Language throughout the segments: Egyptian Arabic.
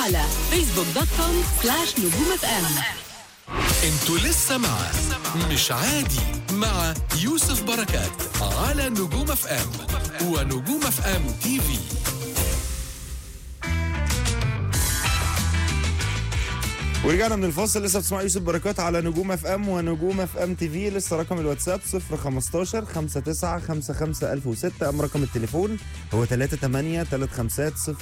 على فيسبوك دوت كوم سلاش نجوم اف ام انتوا لسه مع مش عادي مع يوسف بركات على نجوم اف ام ونجوم اف ام تي في ورجعنا من الفاصل لسه بتسمعوا يوسف بركات على نجوم اف ام ونجوم اف ام تي في لسه رقم الواتساب 015 59 55 1006 اما رقم التليفون هو 38 35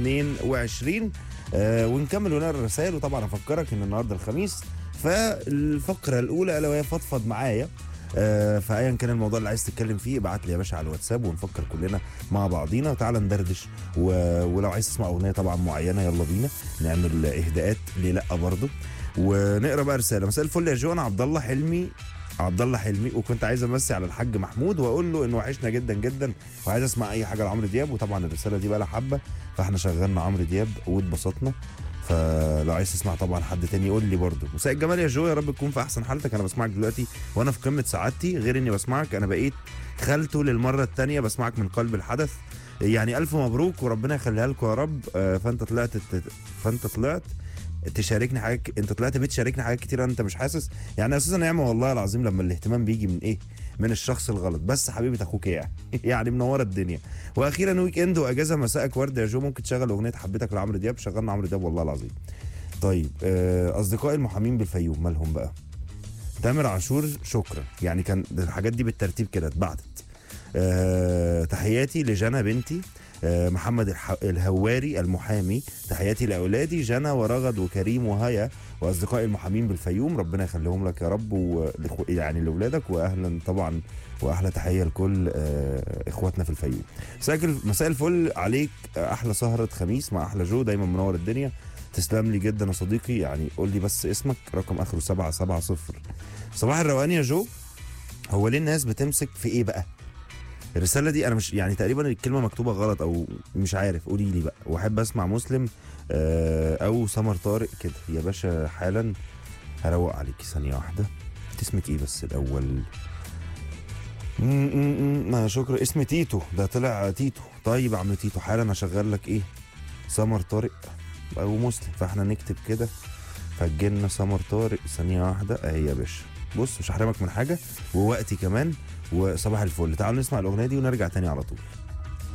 022 آه ونكمل ونقرا الرسائل وطبعا افكرك ان النهارده الخميس فالفقره اولى الا وهي فضفض معايا آه فايا كان الموضوع اللي عايز تتكلم فيه ابعت لي يا باشا على الواتساب ونفكر كلنا مع بعضينا وتعالى ندردش و... ولو عايز تسمع اغنيه طبعا معينه يلا بينا نعمل اهداءات ليه لا برضه ونقرا بقى رساله مساء الفل يا جو انا عبد الله حلمي عبد الله حلمي وكنت عايز امسي على الحاج محمود واقول له انه وحشنا جدا جدا وعايز اسمع اي حاجه لعمرو دياب وطبعا الرساله دي بقى لها حبه فاحنا شغلنا عمرو دياب واتبسطنا فلو عايز تسمع طبعا حد تاني قول لي برضه مساء الجمال يا جو يا رب تكون في احسن حالتك انا بسمعك دلوقتي وانا في قمه سعادتي غير اني بسمعك انا بقيت خالته للمره الثانيه بسمعك من قلب الحدث يعني الف مبروك وربنا يخليها لكم يا رب آه، فانت طلعت فانت طلعت تشاركني حاجات انت طلعت بتشاركني حاجات كتير انت مش حاسس يعني اساسا نعمه والله العظيم لما الاهتمام بيجي من ايه من الشخص الغلط بس حبيبه اخوك يعني يعني منوره الدنيا واخيرا ويك اند واجازه مساءك ورد يا جو ممكن تشغل اغنيه حبيتك لعمرو دياب شغلنا عمرو دياب والله العظيم طيب آه، اصدقائي المحامين بالفيوم مالهم بقى تامر عاشور شكرا يعني كان الحاجات دي بالترتيب كده اتبعتت أه تحياتي لجنى بنتي أه محمد الح... الهواري المحامي تحياتي لاولادي جنى ورغد وكريم وهيا واصدقائي المحامين بالفيوم ربنا يخليهم لك يا رب ولخو... يعني لاولادك واهلا طبعا واحلى تحيه لكل أه اخواتنا في الفيوم مساء مساء الفل عليك احلى سهره خميس مع احلى جو دايما منور الدنيا تسلم لي جدا يا صديقي يعني قول لي بس اسمك رقم اخره 770 صباح الروقان يا جو هو ليه الناس بتمسك في ايه بقى الرساله دي انا مش يعني تقريبا الكلمه مكتوبه غلط او مش عارف قولي لي بقى واحب اسمع مسلم آه، او سمر طارق كده يا باشا حالا هروق عليكي ثانيه واحده انت اسمك ايه بس الاول م- م- م- ما شكرا اسمي تيتو ده طلع تيتو طيب يا عم تيتو حالا هشغل لك ايه سمر طارق او مسلم فاحنا نكتب كده فجلنا سمر طارق ثانيه واحده اهي يا باشا بص مش هحرمك من حاجه ووقتي كمان وصباح الفل تعالوا نسمع الاغنيه دي ونرجع تاني على طول